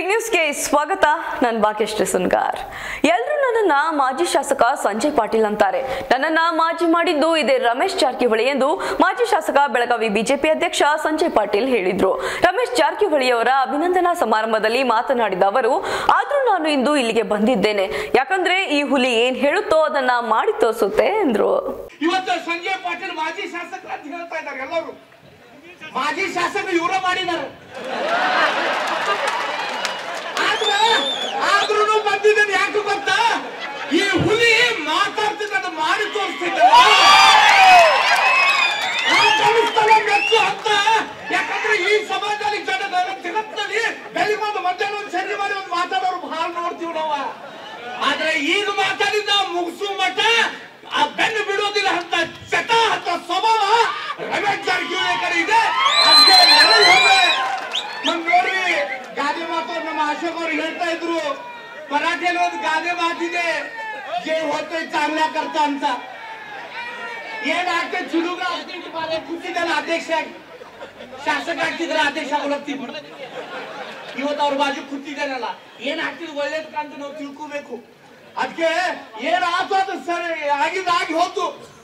ನ್ಯೂಸ್ಗೆ ಸ್ವಾಗತ ನಾನು ಭಾಗ್ಯಶ್ರೀ ಸುನ್ಗಾರ್ ಎಲ್ರು ನನ್ನನ್ನ ಮಾಜಿ ಶಾಸಕ ಸಂಜಯ್ ಪಾಟೀಲ್ ಅಂತಾರೆ ನನ್ನನ್ನ ಮಾಜಿ ಮಾಡಿದ್ದು ಇದೇ ರಮೇಶ್ ಜಾರಕಿಹೊಳಿ ಎಂದು ಮಾಜಿ ಶಾಸಕ ಬೆಳಗಾವಿ ಬಿಜೆಪಿ ಅಧ್ಯಕ್ಷ ಸಂಜಯ್ ಪಾಟೀಲ್ ಹೇಳಿದ್ರು ರಮೇಶ್ ಜಾರಕಿಹೊಳಿ ಅವರ ಅಭಿನಂದನಾ ಸಮಾರಂಭದಲ್ಲಿ ಮಾತನಾಡಿದ ಅವರು ಆದ್ರೂ ನಾನು ಇಂದು ಇಲ್ಲಿಗೆ ಬಂದಿದ್ದೇನೆ ಯಾಕಂದ್ರೆ ಈ ಹುಲಿ ಏನ್ ಹೇಳುತ್ತೋ ಅದನ್ನ ಮಾಡಿ ತೋರಿಸುತ್ತೆ ಎಂದ್ರು ಇವತ್ತು ಸಂಜಯ್ ಪಾಟೀಲ್ ಮಾಜಿ ಶಾಸಕರು ಅಂತ ಹೇಳ್ತಾ ಇದ್ದಾರೆ ಎಲ್ಲರೂ ಮಾಜಿ ಶಾಸಕರು ಇವರ ಮಾಡಿದ್ದಾರೆ ಆದ್ರೆ ಆದ್ರೂ ಬಂದಿದ್ದೇನೆ ಯಾಕೆ ಗೊತ್ತಾ ಈ ಹುಲಿ ಮಾತಾಡ್ತಿದ್ದ ಮಾಡಿ ತೋರಿಸ್ತಿದ್ದ ಮೆಚ್ಚು ಅಂತ ಯಾಕಂದ್ರೆ ಈ ಸಮಾಜದಲ್ಲಿ ಜನ ಜಗತ್ತಿನಲ್ಲಿ ಬೆಳಿಗ್ಗೆ ಮಧ್ಯಾಹ್ನ ಒಂದು ಸರಿ ಮಾಡಿ ಒಂದು ಮಾತಾಡೋರು ಬಹಳ ನೋಡ್ತೀವಿ ನಾವು ಆದ್ರೆ ಈಗ ಮಾತಾಡಿದ ಮುಗಿಸು ಮಠ ಆ ಬೆನ್ನು ಬಿಡೋದಿಲ್ಲ ಅಂತ ಚಟ ಅಂತ ಸ್ವಭಾವ ರಮೇಶ್ ಜಾರಕಿಹೊಳಿ ಕಡೆ ಇದೆ ಅದಕ್ಕೆ ನನಗೆ ಒಮ್ಮೆ ನಮ್ ನೋಡಿ ಗಾದೆ ಮಾತು ನಮ್ಮ ಅಶೋಕ್ ಅವ್ರು ಹೇಳ್ತಾ ಇದ್ರು ಮರಾಠಿಯಲ್ಲಿ ಒಂದು ಗಾದೆ ಮಾತಿದೆ ಜೈ ಹೋಗ್ತೇ ಚಾಂಗ್ಲಾ ಕರ್ತ ಅಂತ ಏನ್ ಆಗ್ತದೆ ಚುಡುಗ ಕೂತಿದ್ದಲ್ಲ ಅಧ್ಯಕ್ಷ ಆಗಿ. ಶಾಸಕ ಆಗ್ತಿದ್ರೆ ಅಧ್ಯಕ್ಷ ಆಗ್ತಿದ್ರು ಇವತ್ತು ಅವ್ರ ಬಾಜು ಕೂತಿದ್ದಾನಲ್ಲ ಏನ್ ಆಗ್ತಿದ್ ಒಳ್ಳೇದ್ ಕಾಂತ ನಾವು ತಿಳ್ಕೋಬೇಕು ಅದಕ್ಕೆ ಏನ್ ಆತು ಅದು ಸರಿ ಆಗಿದ್ ಆಗಿ ಹೋತು